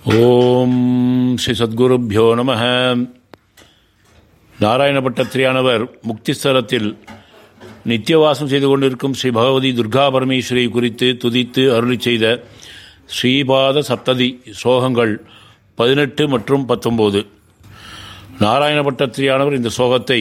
ஓம் ஸ்ரீ சத்குருப்பியோ நம நாராயணபட்டத்திரியானவர் முக்திஸ்தலத்தில் நித்தியவாசம் செய்து கொண்டிருக்கும் ஸ்ரீ பகவதி துர்கா பரமேஸ்வரி குறித்து துதித்து அருளி செய்த ஸ்ரீபாத சப்ததி ஸ்லோகங்கள் பதினெட்டு மற்றும் பத்தொம்போது நாராயணபட்டத்திரியானவர் இந்த ஸ்லோகத்தை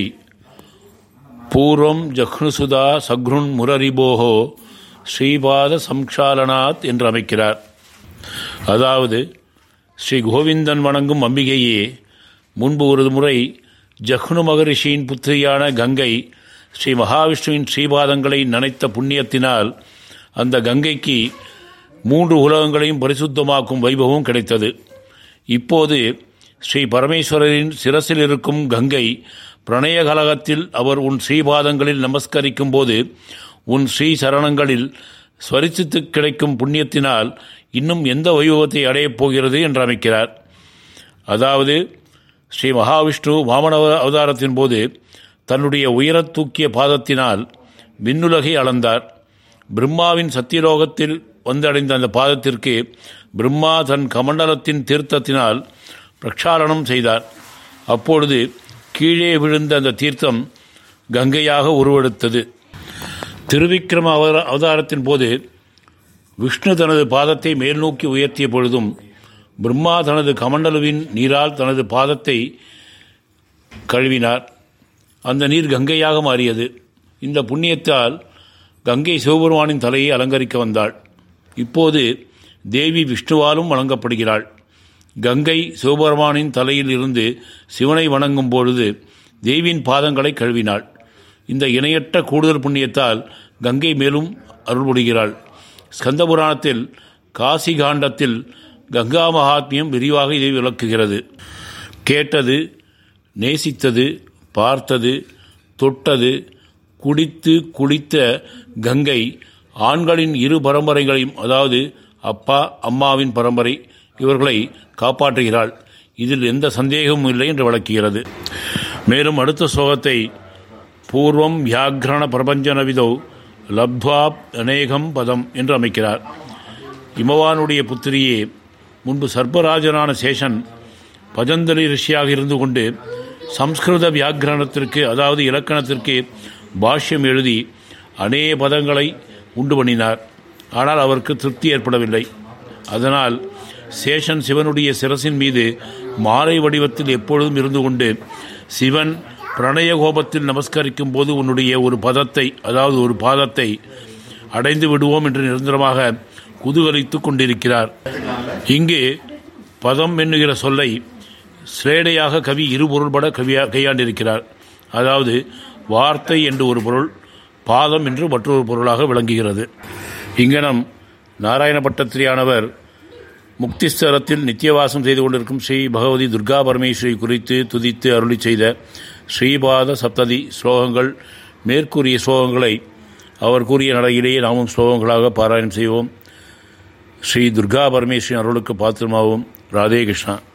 பூர்வம் ஜக்னுசுதா சக்ருன் முரரிபோகோ ஸ்ரீபாத சம்ஷாலனாத் என்று அமைக்கிறார் அதாவது ஸ்ரீ கோவிந்தன் வணங்கும் அம்பிகையே முன்பு ஒரு முறை ஜக்னு மகரிஷியின் புத்திரியான கங்கை ஸ்ரீ மகாவிஷ்ணுவின் ஸ்ரீபாதங்களை நனைத்த புண்ணியத்தினால் அந்த கங்கைக்கு மூன்று உலகங்களையும் பரிசுத்தமாக்கும் வைபவம் கிடைத்தது இப்போது ஸ்ரீ பரமேஸ்வரரின் சிரசில் இருக்கும் கங்கை பிரணய கலகத்தில் அவர் உன் ஸ்ரீபாதங்களில் நமஸ்கரிக்கும் போது உன் ஸ்ரீ சரணங்களில் ஸ்வரிசித்து கிடைக்கும் புண்ணியத்தினால் இன்னும் எந்த வைபவத்தை அடையப் போகிறது என்று அமைக்கிறார் அதாவது ஸ்ரீ மகாவிஷ்ணு வாமன அவதாரத்தின் போது தன்னுடைய உயரத் தூக்கிய பாதத்தினால் விண்ணுலகை அளந்தார் பிரம்மாவின் சத்தியலோகத்தில் வந்தடைந்த அந்த பாதத்திற்கு பிரம்மா தன் கமண்டலத்தின் தீர்த்தத்தினால் பிரக்ஷாலனம் செய்தார் அப்பொழுது கீழே விழுந்த அந்த தீர்த்தம் கங்கையாக உருவெடுத்தது திருவிக்கிரம அவர அவதாரத்தின் போது விஷ்ணு தனது பாதத்தை மேல் நோக்கி உயர்த்திய பொழுதும் பிரம்மா தனது கமண்டலுவின் நீரால் தனது பாதத்தை கழுவினார் அந்த நீர் கங்கையாக மாறியது இந்த புண்ணியத்தால் கங்கை சிவபெருமானின் தலையை அலங்கரிக்க வந்தாள் இப்போது தேவி விஷ்ணுவாலும் வணங்கப்படுகிறாள் கங்கை சிவபெருமானின் தலையில் இருந்து சிவனை வணங்கும் பொழுது தேவியின் பாதங்களை கழுவினாள் இந்த இணையற்ற கூடுதல் புண்ணியத்தால் கங்கை மேலும் அருள்புரிகிறாள் ஸ்கந்த புராணத்தில் காசி காண்டத்தில் கங்கா மகாத்மியம் விரிவாக இதை விளக்குகிறது கேட்டது நேசித்தது பார்த்தது தொட்டது குடித்து குளித்த கங்கை ஆண்களின் இரு பரம்பரைகளையும் அதாவது அப்பா அம்மாவின் பரம்பரை இவர்களை காப்பாற்றுகிறாள் இதில் எந்த சந்தேகமும் இல்லை என்று விளக்குகிறது மேலும் அடுத்த ஸ்லோகத்தை பூர்வம் வியாக்ரண பிரபஞ்சனவிதோ லப்வா அநேகம் பதம் என்று அமைக்கிறார் இமவானுடைய புத்திரியே முன்பு சர்பராஜனான சேஷன் பதஞ்சலி ரிஷியாக இருந்து கொண்டு சம்ஸ்கிருத வியாக்கிரணத்திற்கு அதாவது இலக்கணத்திற்கு பாஷ்யம் எழுதி அநேக பதங்களை உண்டு பண்ணினார் ஆனால் அவருக்கு திருப்தி ஏற்படவில்லை அதனால் சேஷன் சிவனுடைய சிரசின் மீது மாலை வடிவத்தில் எப்பொழுதும் இருந்து கொண்டு சிவன் பிரணய கோபத்தில் நமஸ்கரிக்கும் போது உன்னுடைய ஒரு பதத்தை அதாவது ஒரு பாதத்தை அடைந்து விடுவோம் என்று நிரந்தரமாக குதூகலித்து கொண்டிருக்கிறார் இங்கு பதம் என்னுகிற சொல்லை சிரேடையாக கவி இருபொருள்பட கவியா கையாண்டிருக்கிறார் அதாவது வார்த்தை என்று ஒரு பொருள் பாதம் என்று மற்றொரு பொருளாக விளங்குகிறது இங்கனம் நாராயணபட்டத்திரியானவர் முக்திஸ்தலத்தில் நித்தியவாசம் செய்து கொண்டிருக்கும் ஸ்ரீ பகவதி துர்கா பரமேஸ்வரி குறித்து துதித்து அருளி செய்த ஸ்ரீபாத சப்ததி ஸ்லோகங்கள் மேற்கூறிய ஸ்லோகங்களை அவர் கூறிய நடையிலேயே நாமும் ஸ்லோகங்களாக பாராயணம் செய்வோம் ஸ்ரீ துர்கா பரமேஸ்வரி அருளுக்கு பாத்திரமாகவும் ராதே கிருஷ்ணா